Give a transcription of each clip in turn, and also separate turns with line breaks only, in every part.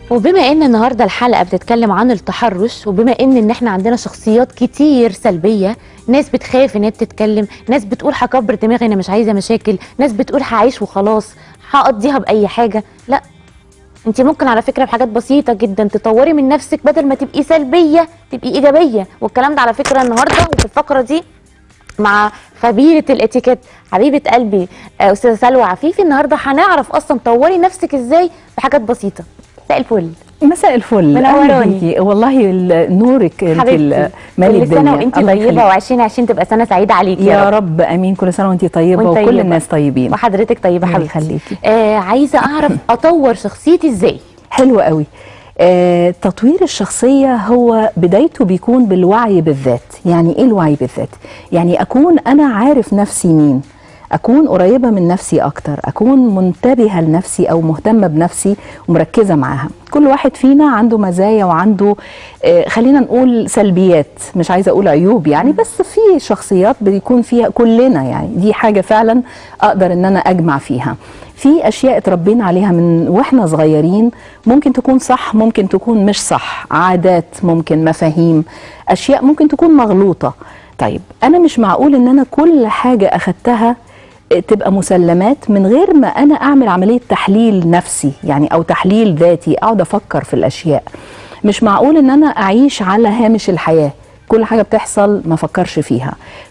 وبما ان النهارده الحلقه بتتكلم عن التحرش وبما ان ان احنا عندنا شخصيات كتير سلبيه ناس بتخاف ان هي بتتكلم ناس بتقول هكبر دماغي انا مش عايزه مشاكل ناس بتقول هعيش وخلاص هقضيها باي حاجه لا انت ممكن على فكره بحاجات بسيطه جدا تطوري من نفسك بدل ما تبقي سلبيه تبقي ايجابيه والكلام ده على فكره النهارده وفي الفقره دي مع خبيره الاتيكيت حبيبه قلبي آه، استاذه سلوى عفيفي النهارده هنعرف اصلا طوري نفسك ازاي بحاجات بسيطه مساء الفل
مساء الفل
منوراني.
أهلاً بيكي. والله ال- نورك انت
حبيبتي
ال- مالي
كل سنه
الدنيا
وانت
الله
طيبه
يخليك.
و2020 تبقى سنه سعيده عليكي
يا رب امين كل سنه وانت طيبه
وانت
وكل
طيبة.
الناس طيبين
وحضرتك طيبه
الله
حبيبتي
يخليكي.
آه عايزه اعرف اطور شخصيتي ازاي
حلو قوي آه، تطوير الشخصية هو بدايته بيكون بالوعي بالذات يعني ايه الوعي بالذات يعني اكون انا عارف نفسي مين اكون قريبة من نفسي اكتر اكون منتبهة لنفسي او مهتمة بنفسي ومركزة معاها كل واحد فينا عنده مزايا وعنده آه، خلينا نقول سلبيات مش عايزة اقول عيوب يعني بس في شخصيات بيكون فيها كلنا يعني دي حاجة فعلا اقدر ان انا اجمع فيها في اشياء اتربينا عليها من واحنا صغيرين ممكن تكون صح ممكن تكون مش صح عادات ممكن مفاهيم اشياء ممكن تكون مغلوطه طيب انا مش معقول ان انا كل حاجه اخدتها تبقى مسلمات من غير ما انا اعمل عمليه تحليل نفسي يعني او تحليل ذاتي اقعد افكر في الاشياء مش معقول ان انا اعيش على هامش الحياه كل حاجه بتحصل ما افكرش فيها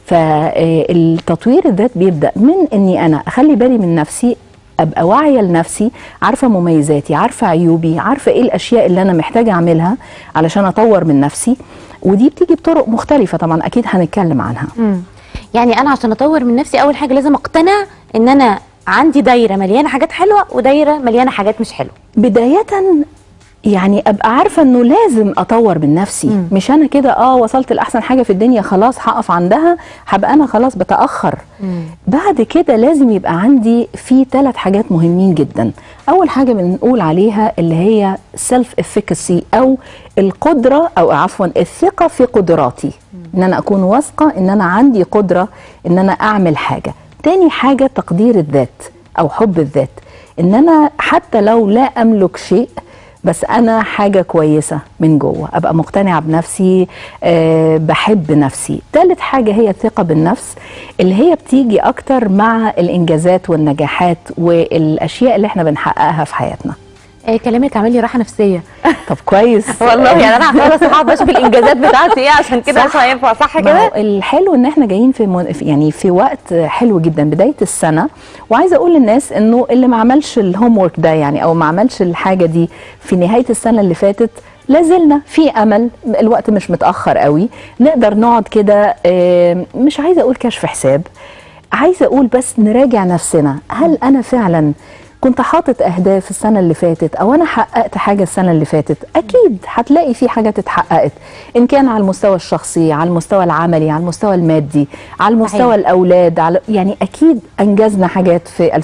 فالتطوير الذات بيبدا من اني انا اخلي بالي من نفسي ابقى واعيه لنفسي عارفه مميزاتي عارفه عيوبي عارفه ايه الاشياء اللي انا محتاجه اعملها علشان اطور من نفسي ودي بتيجي بطرق مختلفه طبعا اكيد هنتكلم عنها
مم. يعني انا عشان اطور من نفسي اول حاجه لازم اقتنع ان انا عندي دايره مليانه حاجات حلوه ودايره مليانه حاجات مش حلوه
بدايه يعني ابقى عارفه انه لازم اطور من نفسي
مم.
مش انا كده اه وصلت لاحسن حاجه في الدنيا خلاص هقف عندها هبقى انا خلاص بتاخر بعد كده لازم يبقى عندي في ثلاث حاجات مهمين جدا اول حاجه بنقول عليها اللي هي سيلف افيكاسي او القدره او عفوا الثقه في قدراتي ان انا اكون واثقه ان انا عندي قدره ان انا اعمل حاجه تاني حاجه تقدير الذات او حب الذات ان انا حتى لو لا املك شيء بس انا حاجه كويسه من جوه ابقى مقتنعه بنفسي أه بحب نفسي ثالث حاجه هي الثقه بالنفس اللي هي بتيجي اكتر مع الانجازات والنجاحات والاشياء اللي احنا بنحققها في حياتنا
آه كلامك عامل لي راحه نفسيه
طب كويس
والله يعني انا خلاص هقعد اشوف الانجازات بتاعتي ايه عشان كده مش
صح.
هينفع صح
ما هو
كده
الحلو ان احنا جايين في من... في- يعني في وقت حلو جدا بدايه السنه وعايزه اقول للناس انه اللي ما عملش الهوم ورك ده يعني او ما عملش الحاجه دي في نهايه السنه اللي فاتت لازلنا في امل الوقت مش متاخر قوي نقدر نقعد كده آه، مش عايزه اقول كشف حساب عايزه اقول بس نراجع نفسنا هل انا فعلا كنت حاطط اهداف السنه اللي فاتت او انا حققت حاجه السنه اللي فاتت اكيد هتلاقي في حاجات اتحققت ان كان على المستوى الشخصي على المستوى العملي على المستوى المادي على المستوى
صحيح.
الاولاد على يعني اكيد انجزنا حاجات في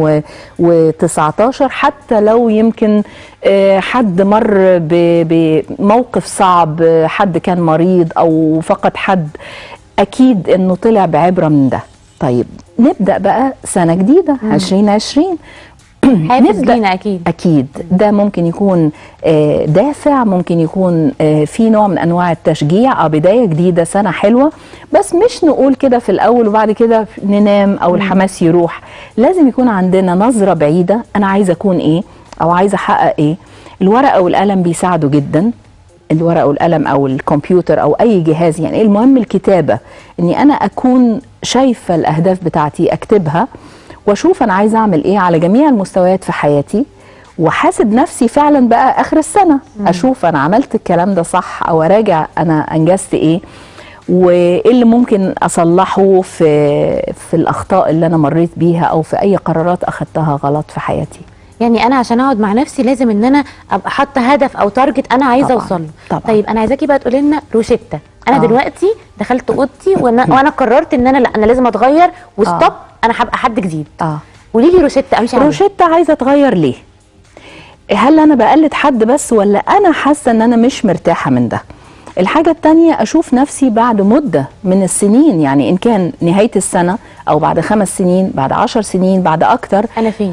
2019 حتى لو يمكن آه، حد مر ب- بموقف صعب آه، حد كان مريض او فقد حد اكيد انه طلع بعبره من ده طيب نبدا بقى سنه جديده 2020
حافز
نبدأ
لينا اكيد
اكيد ده ممكن يكون آه، دافع ممكن يكون آه، في نوع من انواع التشجيع اه بدايه جديده سنه حلوه بس مش نقول كده في الاول وبعد كده ننام او الحماس يروح لازم يكون عندنا نظره بعيده انا عايزه اكون ايه او عايزه احقق ايه الورقه والقلم بيساعدوا جدا الورقه والقلم او الكمبيوتر او اي جهاز يعني المهم الكتابه اني انا اكون شايفه الاهداف بتاعتي اكتبها واشوف انا عايزه اعمل ايه على جميع المستويات في حياتي وحاسب نفسي فعلا بقى اخر السنه اشوف انا عملت الكلام ده صح او اراجع انا انجزت ايه وايه اللي ممكن اصلحه في في الاخطاء اللي انا مريت بيها او في اي قرارات اخدتها غلط في حياتي
يعني انا عشان اقعد مع نفسي لازم ان انا ابقى حاطه هدف او تارجت انا عايزه
طبعاً،
اوصل له
طبعاً.
طيب انا عايزاكي بقى تقولي لنا روشته انا
آه.
دلوقتي دخلت اوضتي وانا وانا قررت ان انا لا انا لازم اتغير وستوب
آه.
انا هبقى حد جديد
اه
قولي لي روشته امشي عليها
روشيتا عايزه اتغير ليه هل انا بقلد حد بس ولا انا حاسه ان انا مش مرتاحه من ده الحاجة التانية أشوف نفسي بعد مدة من السنين يعني إن كان نهاية السنة أو بعد خمس سنين بعد عشر سنين بعد أكتر
انا فين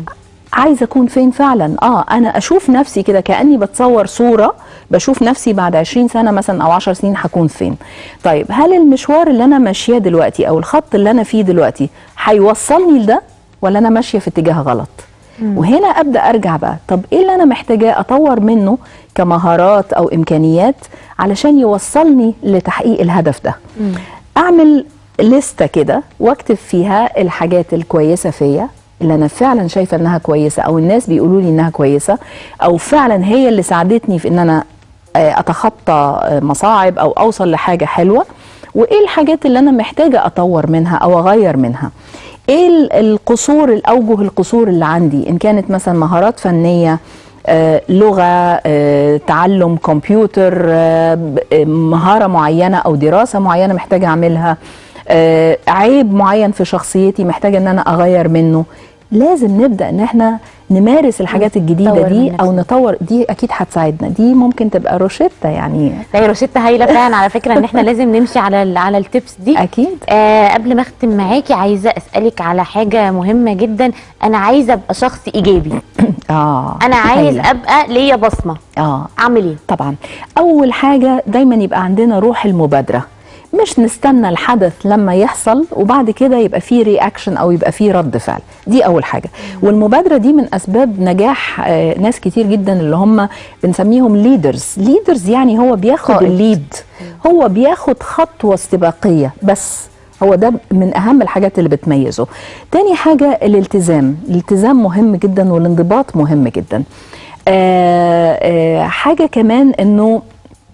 عايزه اكون فين فعلا اه انا اشوف نفسي كده كاني بتصور صوره بشوف نفسي بعد 20 سنه مثلا او 10 سنين هكون فين طيب هل المشوار اللي انا ماشياه دلوقتي او الخط اللي انا فيه دلوقتي هيوصلني لده ولا انا ماشيه في اتجاه غلط وهنا ابدا ارجع بقى طب ايه اللي انا محتاجاه اطور منه كمهارات او امكانيات علشان يوصلني لتحقيق الهدف ده اعمل لستة كده واكتب فيها الحاجات الكويسة فيا اللي انا فعلا شايفة انها كويسة او الناس بيقولوا لي انها كويسة او فعلا هي اللي ساعدتني في ان انا آه، اتخطى آه، مصاعب او اوصل لحاجة حلوة وايه الحاجات اللي انا محتاجة اطور منها او اغير منها ايه ال- القصور الاوجه القصور اللي عندي ان كانت مثلا مهارات فنية آه، لغة آه، تعلم كمبيوتر آه، ب- آه، مهارة معينة أو دراسة معينة محتاجة أعملها آه، عيب معين في شخصيتي محتاجة أن أنا أغير منه لازم نبدأ أن احنا نمارس الحاجات الجديدة
نطور
دي
من
أو
نفسنا.
نطور دي أكيد هتساعدنا دي ممكن تبقى روشتة يعني
لا يا روشيتا هايله فعلا على فكره ان احنا لازم نمشي على ال- على التبس دي
أكيد
آه قبل ما اختم معاكي عايزه اسالك على حاجه مهمه جدا انا عايزه ابقى شخص ايجابي
آه
انا عايز
هايلة.
ابقى ليا بصمه
آه
اعمل ايه
طبعا اول حاجه دايما يبقى عندنا روح المبادره مش نستنى الحدث لما يحصل وبعد كده يبقى فيه رياكشن او يبقى فيه رد فعل دي اول حاجه والمبادره دي من اسباب نجاح آه، ناس كتير جدا اللي هم بنسميهم ليدرز ليدرز يعني هو بياخد
قائد.
الليد هو بياخد خطوه استباقيه بس هو ده من اهم الحاجات اللي بتميزه تاني حاجه الالتزام الالتزام مهم جدا والانضباط مهم جدا آه آه حاجه كمان انه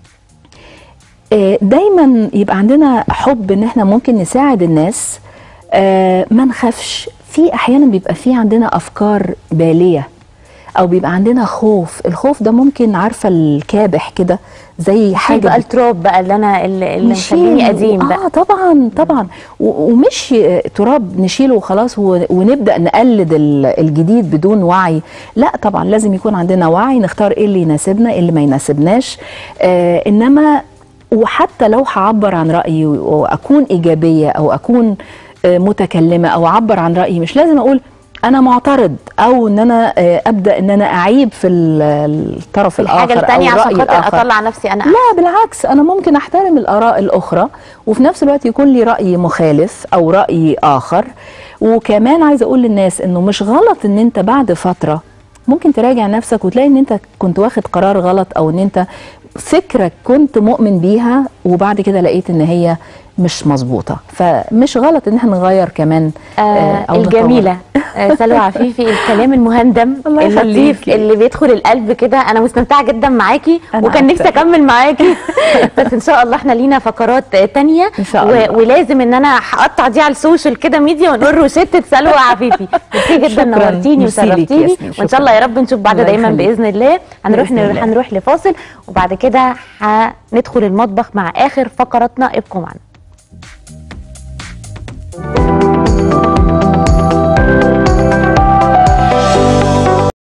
آه، دايما يبقى عندنا حب ان احنا ممكن نساعد الناس آه، ما نخافش في احيانا بيبقى في عندنا افكار باليه او بيبقى عندنا خوف الخوف ده ممكن عارفه الكابح كده زي
حاجه
حاجه
بقى التراب بقى اللي انا اللي اللي
نشيل
مخليني قديم بقى
اه طبعا طبعا و- ومش تراب نشيله وخلاص و- ونبدا نقلد ال- الجديد بدون وعي لا طبعا لازم يكون عندنا وعي نختار ايه اللي يناسبنا ايه اللي ما يناسبناش آه انما وحتى لو هعبر عن رايي واكون ايجابيه او اكون آه متكلمه او اعبر عن رايي مش لازم اقول انا معترض او ان انا آه ابدا ان انا اعيب في ال- الطرف الاخر
الحاجه الثانيه
او
عشان
الراي
خاطر
الاخر
اطلع نفسي انا
لا بالعكس انا ممكن احترم الاراء الاخرى وفي نفس الوقت يكون لي راي مخالف او راي اخر وكمان عايزه اقول للناس انه مش غلط ان انت بعد فتره ممكن تراجع نفسك وتلاقي ان انت كنت واخد قرار غلط او ان انت فكرك كنت مؤمن بيها وبعد كده لقيت ان هي مش مظبوطه فمش غلط ان احنا نغير كمان
آه
أو نطور.
الجميله آه سلوى عفيفي الكلام المهندم
الله
اللطيف
يخليكي.
اللي بيدخل القلب كده انا مستمتعه جدا معاكي
أنا
وكان نفسي
أكتر.
اكمل معاكي بس ان شاء الله احنا لينا فقرات آه، تانية
إن شاء الله.
و- ولازم ان انا هقطع دي على السوشيال كده ميديا ونقول روشته سلوى عفيفي ميرسي جدا
شكراً.
نورتيني
ميرسي ليكي
وشرفتيني
ياسمين.
وان شاء
شكراً.
الله يا رب نشوف بعض
الله
دايما
يخليك.
باذن الله هنروح
بإذن الله.
هنروح لفاصل وبعد كده هندخل المطبخ مع اخر فقراتنا ابقوا معنا